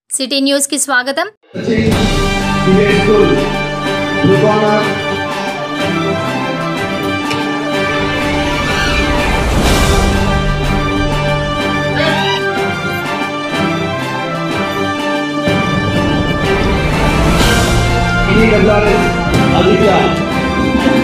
City news కి స్వాగతం Sachin Village School, Lugana, Ini Gonzalez, Aditya.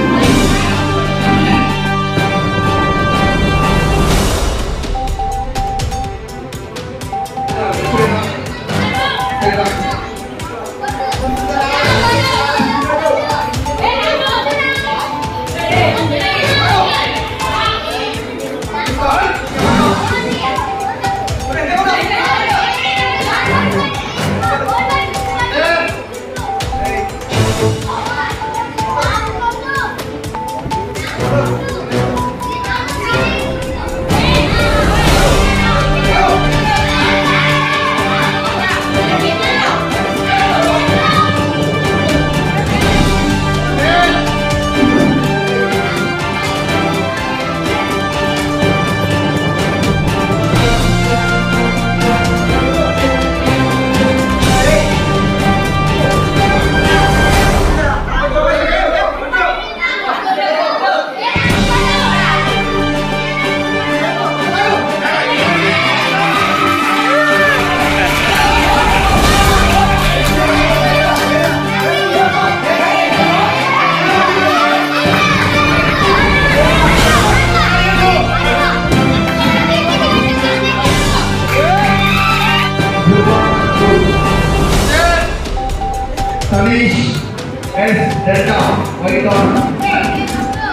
Sanish S. Delta, White on.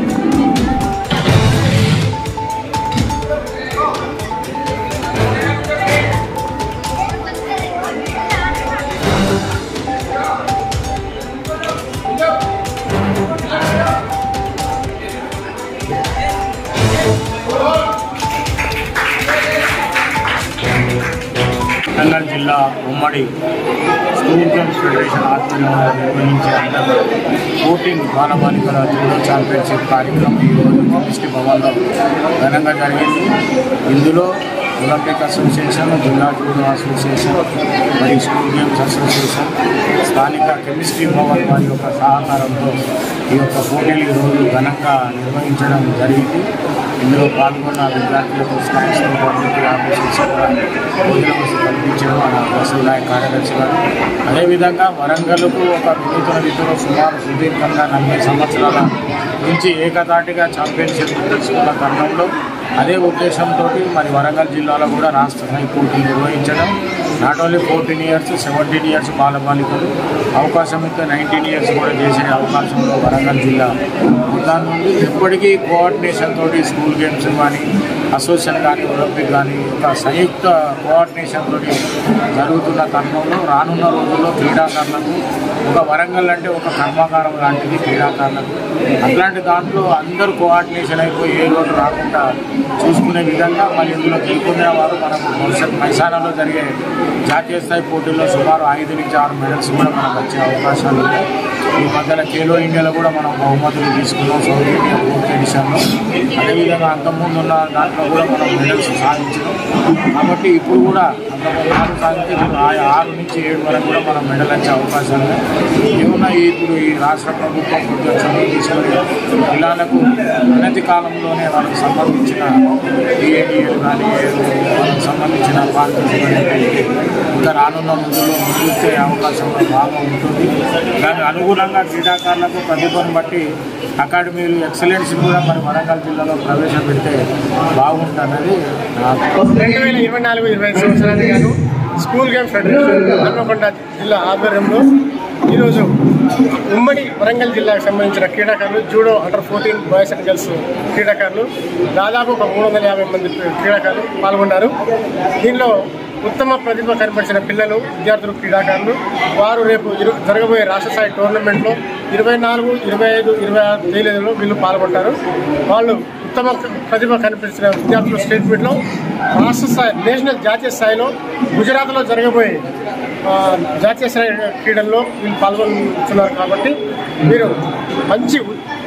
Warangal జిల్లా ఉమ్మడి school games federation ఆధ్వర్యంలో నిర్వహించే అండర్ ఫోర్టీన్ బాలబాలికల జూడో ఛాంపియన్షిప్ కార్యక్రమం ఈరోజు కెమిస్ట్రీ భవన్లో ఘనంగా జరిగింది ఇందులో ఒలింపిక్ అసోసియేషన్ జిల్లా జూడో అసోసియేషన్ మరియు స్కూల్ గేమ్స్ అసోసియేషన్ స్థానిక కెమిస్ట్రీ భవన్ వారి యొక్క సహకారంతో ఈ యొక్క పోటీలు ఈరోజు ఘనంగా నిర్వహించడం జరిగింది ఇందులో పాల్గొన్న విద్యార్థులకు స్కాలర్షిప్ గవర్నమెంట్ ఆఫీసర్స్ కూడా భోజన వసతి కల్పించడం మన వసతి నాయక్ కార్యదర్శి గారు అదేవిధంగా వరంగల్కు ఒక వినూతన రీతిలో సుమారు సుదీర్ఘంగా నలభై సంవత్సరాల నుంచి ఏకతాటిగా ఛాంపియన్షిప్ తీసుకున్న తరుణంలో అదే ఉద్దేశంతో మరి వరంగల్ జిల్లాలో కూడా రాష్ట్ర స్థాయి పోటీలు నిర్వహించడం not only fourteen years seventeen years బాలబాలికలు అవకాశం ఇస్తే నైన్టీన్ ఇయర్స్ కూడా చేసే అవకాశంలో వరంగల్ జిల్లా దాని నుండి ఎప్పటికీ కోఆర్డినేషన్ తోటి స్కూల్ గేమ్స్ కానీ అసోసియేషన్ కానీ ఒలింపిక్ కానీ ఒక సంయుక్త కోఆర్డినేషన్ తోటి జరుగుతున్న తరుణంలో రానున్న రోజుల్లో క్రీడాకారులకు ఒక వరంగల్ అంటే ఒక కర్మాగారం లాంటిది క్రీడాకారులకు అట్లాంటి దాంట్లో అందరూ కోఆర్డినేషన్ అయిపోయి ఏ లోటు రాకుండా చూసుకునే విధంగా మళ్ళీ ఇందులో గెలుపొందిన వారు మనకు భవిష్యత్ మైసానాలో జరిగే జాతీయ స్థాయి పోటీల్లో సుమారు ఐదు నుంచి ఆరు మెడల్స్ కూడా మనకు వచ్చే అవకాశాలు ఉన్నాయి ఈ మధ్యన ఖేలో ఇండియాలో కూడా మనం బహుమతులు తీసుకున్నాం సౌత్ ఇండియా ఫోర్త్ ఎడిషన్లో అదేవిధంగా అంతకుముందు ఉన్న దాంట్లో కూడా మనం మెడల్స్ సాధించినాం కాబట్టి ఇప్పుడు కూడా అంతకుముందు ఆరు సాధించి ఇప్పుడు ఆ ఆరు నుంచి ఏడు వరకు కూడా మనం మెడల్ వచ్చే అవకాశాలు ఉన్నాయి ఏమున్నా ఇప్పుడు ఈ రాష్ట్ర ప్రభుత్వం కొంచెం చదువు తీసుకొని పిల్లలకు అనతి కాలంలోనే వాళ్ళకి సంబంధించిన డిఏడిఏలు కానీ వాళ్ళకి సంబంధించిన పార్టీలు కానీ ఇంకా రానున్న ముందులో ముందుకే అవకాశం బాగా ఉంటుంది దానికి అనుగుణంగా క్రీడాకారులకు ప్రతిభను బట్టి అకాడమీలు ఎక్సలెన్స్ కూడా మరి వరంగల్ జిల్లాలో ప్రవేశపెడితే బాగుంటుందన్నది నాకు రెండు వేల ఇరవై నాలుగు ఇరవై ఐదు సంవత్సరానికి గాను స్కూల్ గేమ్స్ ఫెడరేషన్ హన్మకొండ జిల్లా ఆధ్వర్యంలో ఈరోజు ఉమ్మడి వరంగల్ జిల్లాకు సంబంధించిన క్రీడాకారులు judo under fourteen boys and girls క్రీడాకారులు దాదాపు ఒక మూడు వందల యాభై మంది క్రీడాకారులు పాల్గొన్నారు దీనిలో ఉత్తమ ప్రతిభ కనపరిచిన పిల్లలు విద్యార్థులు క్రీడాకారులు వారు రేపు ఇరు జరగబోయే రాష్ట్ర స్థాయి టోర్నమెంట్లో ఇరవై నాలుగు ఇరవై ఐదు ఇరవై ఆరు తేదీలలో వీళ్ళు పాల్గొంటారు వాళ్ళు ఉత్తమ ప్రతిభ కనిపించిన విద్యార్థులు స్టేట్ మీట్లో రాష్ట్ర స్థాయి నేషనల్ జాతీయ స్థాయిలో గుజరాత్లో జరగబోయే ఆ, జాతీయ స్థాయి క్రీడల్లో వీళ్ళు పాల్గొంటున్నారు కాబట్టి వీరు మంచి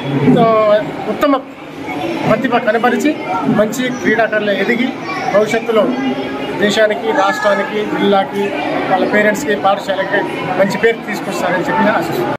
ఉత్త- ఉత్తమ ప్రతిభ కనపరిచి మంచి క్రీడాకారులు ఎదిగి భవిష్యత్తులో దేశానికి రాష్ట్రానికి జిల్లాకి వాళ్ళ పేరెంట్స్కి పాఠశాలకి మంచి పేరు తీసుకొస్తారని చెప్పి ఆశిస్తున్నాను